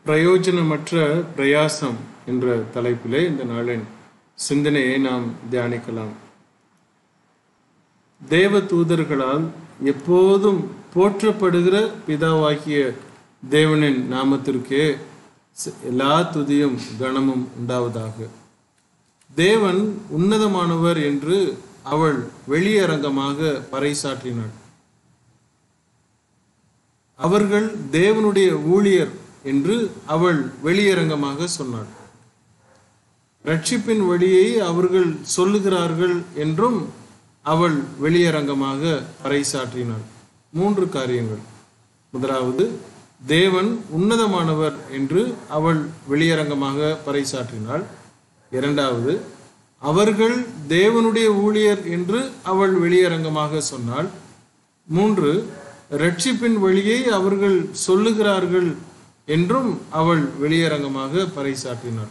பிரயோஜனமற்ற பிரயாசம் என்ற தலைப்பிலே இந்த நாளின் சிந்தனையை நாம் தியானிக்கலாம் தேவ தூதர்களால் எப்போதும் போற்றப்படுகிற பிதாவாகிய தேவனின் நாமத்திற்கே ச- எல்லா துதியும் கனமும் உண்டாவதாக தேவன் உன்னதமானவர் என்று அவள் வெளியரங்கமாக பறைசாற்றினாள் அவர்கள் தேவனுடைய ஊழியர் என்று அவள் வெளியரங்கமாக சொன்னாள் ரட்சிப்பின் வழியை அவர்கள் சொல்லுகிறார்கள் என்றும் அவள் வெளியரங்கமாக பறைசாற்றினாள் மூன்று காரியங்கள் முதலாவது தேவன் உன்னதமானவர் என்று அவள் வெளியரங்கமாக பறைசாற்றினாள் இரண்டாவது அவர்கள் தேவனுடைய ஊழியர் என்று அவள் வெளியரங்கமாக சொன்னாள் மூன்று ரட்சிப்பின் வழியை அவர்கள் சொல்லுகிறார்கள் என்றும் அவள் வெளியரங்கமாக பறைசாற்றினாள்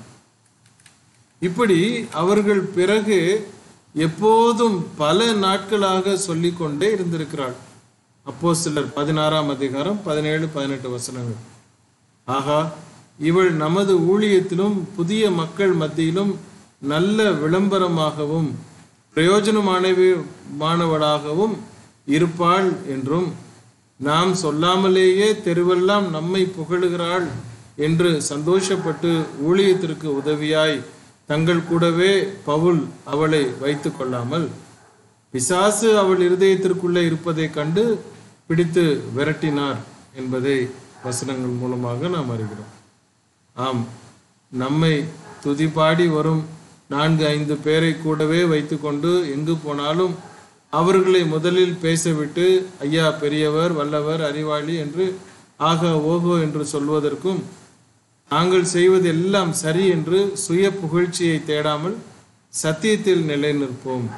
இப்படி அவர்கள் பிறகு எப்போதும் பல நாட்களாக சொல்லிக்கொண்டே இருந்திருக்கிறாள் அப்போ சிலர் பதினாறாம் அதிகாரம் பதினேழு பதினெட்டு வசனங்கள் ஆகா இவள் நமது ஊழியத்திலும் புதிய மக்கள் மத்தியிலும் நல்ல விளம்பரமாகவும் பிரயோஜனமானவி மாணவளாகவும் இருப்பாள் என்றும் நாம் சொல்லாமலேயே தெருவெல்லாம் நம்மை புகழுகிறாள் என்று சந்தோஷப்பட்டு ஊழியத்திற்கு உதவியாய் தங்கள் கூடவே பவுல் அவளை வைத்து கொள்ளாமல் பிசாசு அவள் இருதயத்திற்குள்ளே இருப்பதைக் கண்டு பிடித்து விரட்டினார் என்பதை வசனங்கள் மூலமாக நாம் அறிகிறோம் ஆம் நம்மை துதிபாடி வரும் நான்கு ஐந்து பேரை கூடவே வைத்துக்கொண்டு எங்கு போனாலும் அவர்களை முதலில் பேசவிட்டு ஐயா பெரியவர் வல்லவர் அறிவாளி என்று ஆக ஓகோ என்று சொல்வதற்கும் நாங்கள் செய்வது எல்லாம் சரி என்று சுய புகழ்ச்சியை தேடாமல் சத்தியத்தில் நிலை நிற்போம்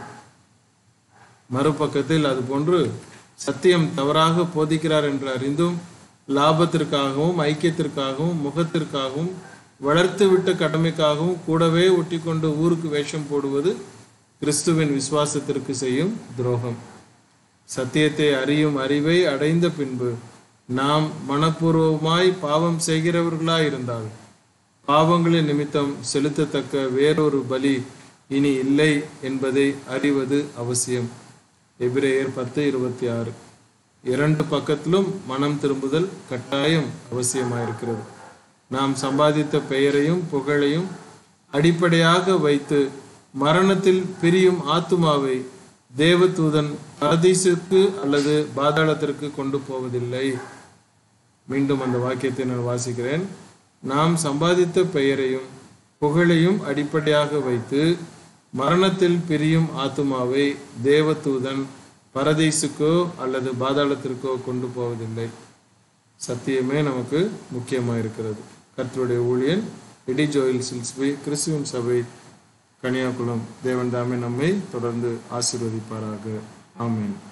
மறுபக்கத்தில் அதுபோன்று சத்தியம் தவறாக போதிக்கிறார் என்று அறிந்தும் லாபத்திற்காகவும் ஐக்கியத்திற்காகவும் முகத்திற்காகவும் வளர்த்துவிட்ட கடமைக்காகவும் கூடவே ஒட்டிக்கொண்டு ஊருக்கு வேஷம் போடுவது கிறிஸ்துவின் விசுவாசத்திற்கு செய்யும் துரோகம் சத்தியத்தை அறியும் அறிவை அடைந்த பின்பு நாம் மனப்பூர்வமாய் பாவம் செய்கிறவர்களாய் இருந்தால் பாவங்களின் நிமித்தம் செலுத்தத்தக்க வேறொரு பலி இனி இல்லை என்பதை அறிவது அவசியம் எபிரேயர் பத்து இருபத்தி ஆறு இரண்டு பக்கத்திலும் மனம் திரும்புதல் கட்டாயம் அவசியமாயிருக்கிறது நாம் சம்பாதித்த பெயரையும் புகழையும் அடிப்படையாக வைத்து மரணத்தில் பிரியும் ஆத்துமாவை தேவதூதன் பரதீசுக்கு அல்லது பாதாளத்திற்கு கொண்டு போவதில்லை மீண்டும் அந்த வாக்கியத்தை நான் வாசிக்கிறேன் நாம் சம்பாதித்த பெயரையும் புகழையும் அடிப்படையாக வைத்து மரணத்தில் பிரியும் ஆத்துமாவை தேவதூதன் பரதீசுக்கோ அல்லது பாதாளத்திற்கோ கொண்டு போவதில்லை சத்தியமே நமக்கு முக்கியமாக இருக்கிறது கர்த்தருடைய ஊழியன் எடி ஜோயில் சில்ஸ்பி கிறிஸ்துவின் சபை கன்னியாகுளம் தேவன் தாமே நம்மை தொடர்ந்து ஆசீர்வதிப்பாராக ஆமென்